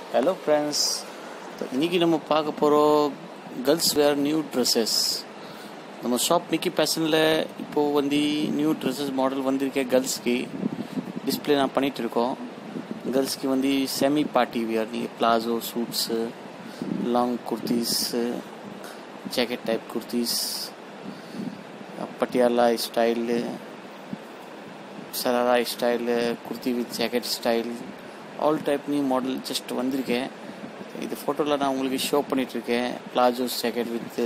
hello friends இன்றைக்கி நம்ம பார்க்க போகிறோம் கேர்ள்ஸ் வேர் நியூ ட்ரெஸ்ஸஸ் நம்ம ஷாப் மிக்கி பேஷனில் இப்போது வந்து நியூ ட்ரெஸ்ஸஸ் மாடல் வந்திருக்கேன் கேர்ள்ஸ்க்கு டிஸ்பிளே நான் பண்ணிகிட்டு இருக்கோம் கேர்ள்ஸ்க்கு வந்து செமி பார்ட்டி வியர் நீங்கள் palazzo suits long kurtis jacket type kurtis Patiala style sharara style kurti with jacket style all type new model just வந்திருக்கேன் இது ஃபோட்டோவில் நான் உங்களுக்கு ஷோ பண்ணிகிட்ருக்கேன் பிளாஜோஸ் ஜாக்கெட் வித்து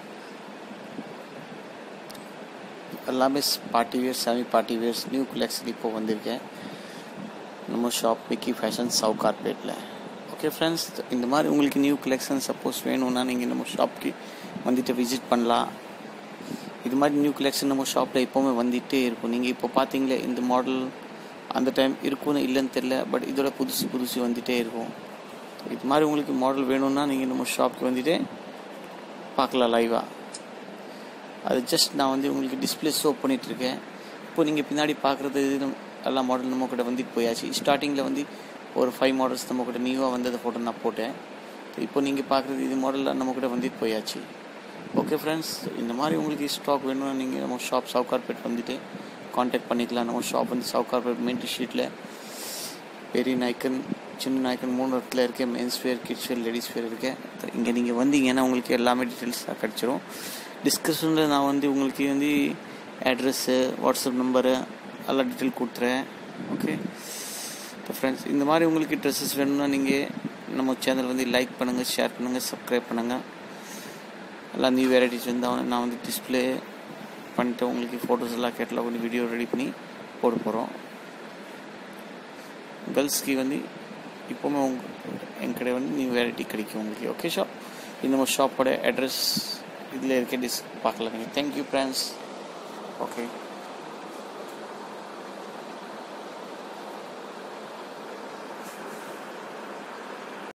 எல்லாமே party wears semi party wears new collection இப்போ வந்திருக்கேன் நம்ம ஷாப் மிக்கி ஃபேஷன் சவு கார்பேட்டில் ஓகே ஃப்ரெண்ட்ஸ் இந்த மாதிரி உங்களுக்கு நியூ கலெக்ஷன் சப்போஸ் வேணும்னா நீங்கள் நம்ம ஷாப்க்கு வந்துட்டு விசிட் பண்ணலாம் இது மாதிரி நியூ கலெக்ஷன் நம்ம ஷாப்பில் எப்போவுமே வந்துகிட்டே இருக்கும் நீங்கள் இப்போ பார்த்தீங்களே இந்த மாடல் அந்த டைம் இருக்குன்னு இல்லைன்னு தெரில பட் இதோட புதுசு புதுசு வந்துகிட்டே இருக்கும் இது மாதிரி உங்களுக்கு மாடல் வேணும்னா நீங்கள் நம்ம ஷாப்க்கு வந்துட்டு பார்க்கலாம் லைவாக அது ஜஸ்ட் நான் வந்து உங்களுக்கு டிஸ்பிளே ஷோ பண்ணிகிட்ருக்கேன் இப்போ நீங்கள் பின்னாடி பார்க்குறது எல்லா மாடல் நம்ம கிட்ட வந்துட்டு போயாச்சு ஸ்டார்டிங்கில் வந்து ஒரு ஃபைவ் மாடல்ஸ் நம்ம கிட்ட நியூவாக வந்தது ஃபோட்டோ நான் போட்டேன் இப்போ நீங்கள் பார்க்குறது இது மாடலில் நம்ம கிட்ட வந்துட்டு போயாச்சு ஓகே ஃப்ரெண்ட்ஸ் இந்த மாதிரி உங்களுக்கு ஸ்டாக் வேணும்னா நீங்கள் நம்ம ஷாப் சவுகார்பேட் வந்துட்டு காண்டாக்ட் பண்ணிக்கலாம் நம்ம ஷாப் வந்து சவுகார்பேட் மெயின் ஸ்ட்ரீட்டில் பெரிய நாய்க்கன் சின்ன நாய்க்கன் மூணு இடத்துல இருக்கேன் men's wear kids wear ladies wear இருக்கேன் இங்கே நீங்கள் வந்தீங்கன்னா உங்களுக்கு எல்லாமே டீட்டெயில்ஸாக கிடச்சிரும் டிஸ்கஷனில் நான் வந்து உங்களுக்கு வந்து அட்ரெஸ்ஸு வாட்ஸ்அப் நம்பரு எல்லா டீட்டெயில் கொடுத்துறேன் ஓகே இப்போ ஃப்ரெண்ட்ஸ் இந்த மாதிரி உங்களுக்கு ட்ரெஸ்ஸஸ் வேணும்னா நீங்கள் நம்ம சேனல் வந்து லைக் பண்ணுங்கள் ஷேர் பண்ணுங்கள் சப்ஸ்கிரைப் பண்ணுங்கள் எல்லாம் நியூ வெரைட்டிஸ் வந்து நான் வந்து டிஸ்பிளே பண்ணிட்டு உங்களுக்கு ஃபோட்டோஸ் எல்லாம் கேட்டலாக் வந்து வீடியோ ரெடி பண்ணி போட போகிறோம் கேர்ள்ஸ்க்கு வந்து இப்போவுமே உங்க என்கிட்ட வந்து நியூ வெரைட்டி கிடைக்கும் உங்களுக்கு ஓகே ஷாப் இந்த நம்ம ஷாப்போட அட்ரஸ் இதில் இருக்க டிஸ் பார்க்கலாம் நீங்கள் தேங்க்யூ ஃப்ரெண்ட்ஸ் ஓகே